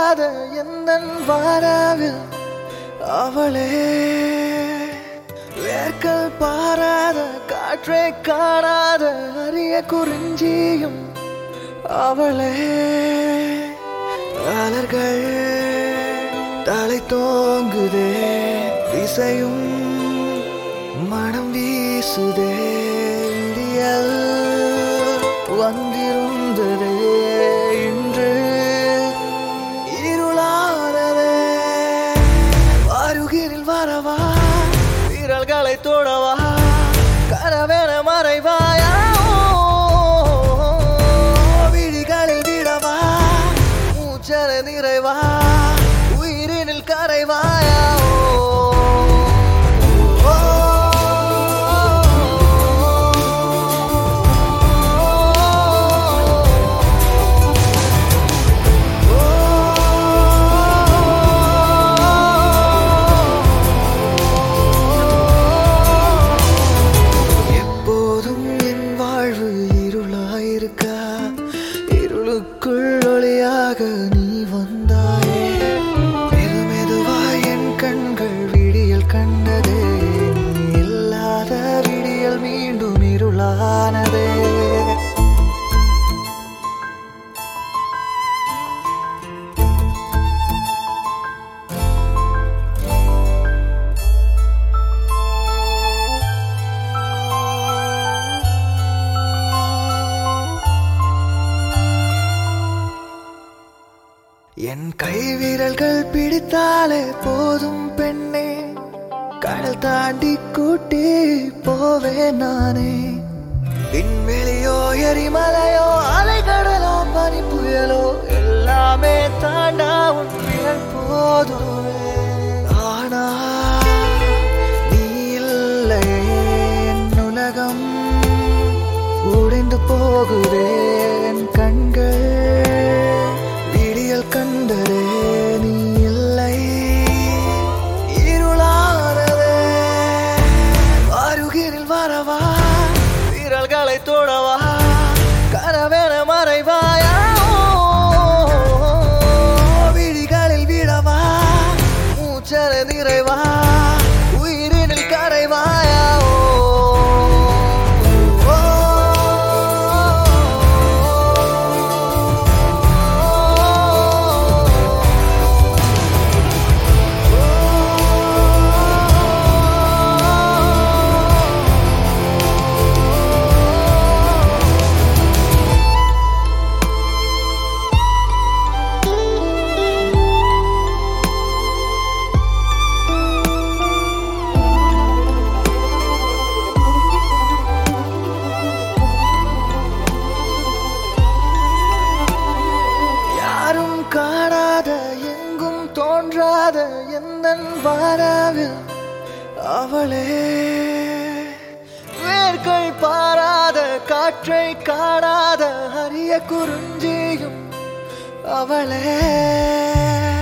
தோன்றாத எந்த வாராவில் அவளே வேர்க்கல் பாராத காற்றை காணாத அரிய குறிஞ்சியும் அவளே அலர்கள் தலை தோங்குதே திசையும் மனம் வீசுதே விடியல் வந்திருந்ததே இன்று இருளானதே அருகில் வரவா விரல்களை தொடவா கரவென மறைவாயா விழிகளில் விடவா மூச்சர நிறைவா உயிரினில் கரைவாயா ஓ, எப்போதும் என் வாழ்வு இருளாயிருக்கா இருளுக்குள் ஒளியாக நீ வந்தாயே மெது மெதுவாய் என் கண்கள் விடியல் கண்டதே நீ இல்லாத விடியல் மீண்டும் இருளானதே என் கை விரல்கள் பிடித்தாலே போதும் பெண்ணே கடல் தாண்டி கூட்டி போவே நானே விண்வெளியோ எரிமலையோ அலைக்கடலோ பனி புயலோ எல்லாமே தாண்டா உன் விரல் போதும் ஆனா நீ இல்லை என் உலகம் உடைந்து போகுதே என் கண்கள் விடியல் கண்டதே நீ இல்லை இருளானதே அருகில் வரவா விரல்களை தொடவா கரவென மறைவாயா விழிகளில் விடவா மூச்சர நிறைவா உயிரினில் கரைவாயா ஓ, யாரும் காணாத எங்கும் தோன்றாத எந்த வாராவில் அவளே வேர்கள் பாராத காற்றை காணாத அரிய குறிஞ்சியும் அவளே